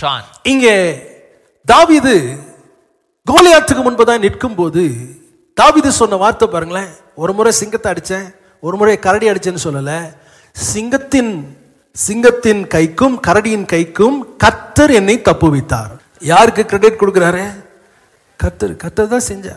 John. இங்கே தாவீது கோலியாத்துக்கு முன்பதான் நிற்கும் போது தாவீது சொன்ன வார்த்தை பாருங்களேன் ஒரு முறை சிங்கத்தை அடிச்சேன் ஒரு முறை கரடி அடிச்சேன்னு சொல்லல சிங்கத்தின் சிங்கத்தின் கைக்கும் கரடியின் கைக்கும் கத்தர் என்னை தப்புவித்தார் யாருக்கு கிரெடிட் கொடுக்குறாரு கத்தர் கத்தர் தான் செஞ்சார்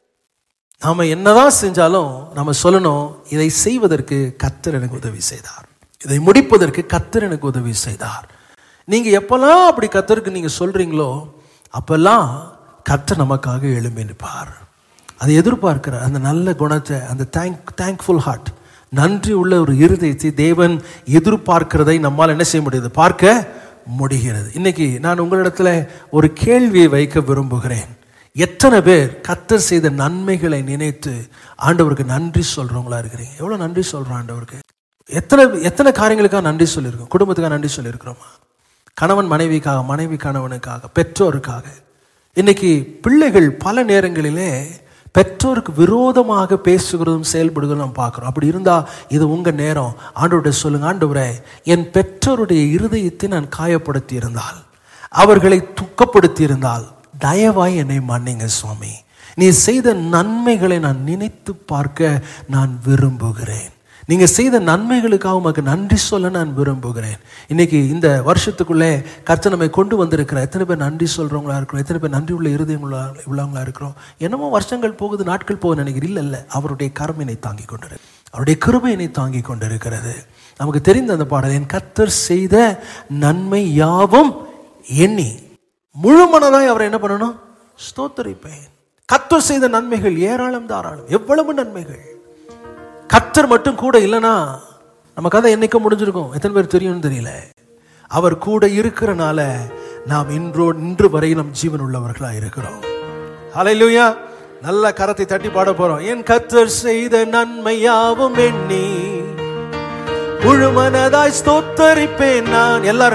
நாம என்னதான் செஞ்சாலும் நம்ம சொல்லணும் இதை செய்வதற்கு கத்தர் எனக்கு உதவி செய்தார் இதை முடிப்பதற்கு கத்தர் எனக்கு உதவி செய்தார் நீங்க எப்பெல்லாம் அப்படி கத்தருக்கு நீங்க சொல்றீங்களோ அப்பெல்லாம் கத்தர் நமக்காக எழும்பி நிற்பார் அதை எதிர்பார்க்கிற அந்த நல்ல குணத்தை அந்த தேங்க் தேங்க்ஃபுல் ஹார்ட் நன்றி உள்ள ஒரு இருதயத்தை தேவன் எதிர்பார்க்கிறதை நம்மால் என்ன செய்ய முடியுது பார்க்க முடிகிறது இன்னைக்கு நான் உங்களிடத்துல ஒரு கேள்வியை வைக்க விரும்புகிறேன் எத்தனை பேர் கத்தர் செய்த நன்மைகளை நினைத்து ஆண்டவருக்கு நன்றி சொல்றவங்களா இருக்கிறீங்க எவ்வளவு நன்றி சொல்றோம் ஆண்டவருக்கு எத்தனை எத்தனை காரியங்களுக்காக நன்றி சொல்லியிருக்கோம் குடும்பத்துக்காக நன்றி சொல்லியிருக்கிறோமா கணவன் மனைவிக்காக மனைவி கணவனுக்காக பெற்றோருக்காக இன்னைக்கு பிள்ளைகள் பல நேரங்களிலே பெற்றோருக்கு விரோதமாக பேசுகிறதும் செயல்படுகிறதும் நாம் பார்க்குறோம் அப்படி இருந்தால் இது உங்கள் நேரம் ஆண்டவருடைய சொல்லுங்க ஆண்டவரே என் பெற்றோருடைய இருதயத்தை நான் காயப்படுத்தி இருந்தால் அவர்களை துக்கப்படுத்தி இருந்தால் தயவாய் என்னை மன்னிங்க சுவாமி நீ செய்த நன்மைகளை நான் நினைத்து பார்க்க நான் விரும்புகிறேன் நீங்க செய்த நன்மைகளுக்காக உமக்கு நன்றி சொல்ல நான் விரும்புகிறேன் இன்னைக்கு இந்த வருஷத்துக்குள்ளே கர்த்தர் நம்மை கொண்டு வந்திருக்கிற எத்தனை பேர் நன்றி சொல்றவங்களா இருக்கிறோம் எத்தனை பேர் நன்றி உள்ள இருதயம் உள்ள உள்ளவங்களா இருக்கிறோம் என்னமோ வருஷங்கள் போகுது நாட்கள் போகுது நினைக்கிறேன் இல்லை இல்லை அவருடைய கருமையினை தாங்கி கொண்டிரு அவருடைய கிருபையினை தாங்கி கொண்டிருக்கிறது நமக்கு தெரிந்த அந்த பாடல் என் கர்த்தர் செய்த நன்மை யாவும் எண்ணி முழு மனதாய் அவரை என்ன பண்ணணும் ஸ்தோத்தரிப்பேன் கத்தர் செய்த நன்மைகள் ஏராளம் தாராளம் எவ்வளவு நன்மைகள் கத்தர் மட்டும் கூட இல்லைன்னா நம்ம கதை என்னைக்கு முடிஞ்சிருக்கும் எத்தனை பேர் தெரியும்னு தெரியல அவர் கூட இருக்கிறனால நாம் இன்றோ இன்று வரை நம் ஜீவன் உள்ளவர்களா இருக்கிறோம் ஹalleluya நல்ல கரத்தை தட்டி பாட போறோம் என் கத்தர் செய்த நன்மையாவும் எண்ணி முழு மனதாய் ஸ்தோத்தரிப்பேன் நான் எல்லாரும்